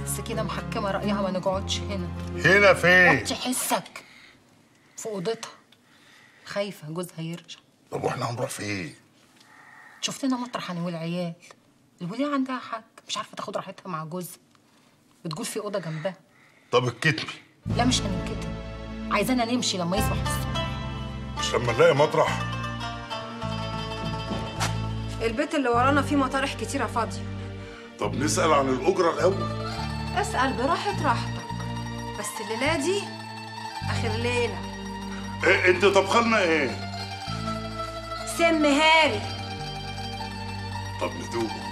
سكينة محكمة رأيها ما نقعدش هنا هنا فين وطي حسك في أوضتها خايفة جوزها يرجع طب واحنا هنروح فين شفت لنا مطرح انا والعيال الولية عندها حق مش عارفة تاخد راحتها مع جوزها بتقول في أوضة جنبها طب الكتمي لا مش هننكتب عايزانا نمشي لما يصبح الصبح مش لما نلاقي مطرح البيت اللي ورانا فيه مطارح كتيرة فاضية طب نسأل عن الأجرة الأول اسأل براحة راحتك بس الليلة دي آخر ليلة إيه انت طبخلنا ايه سم هاري طب ندوق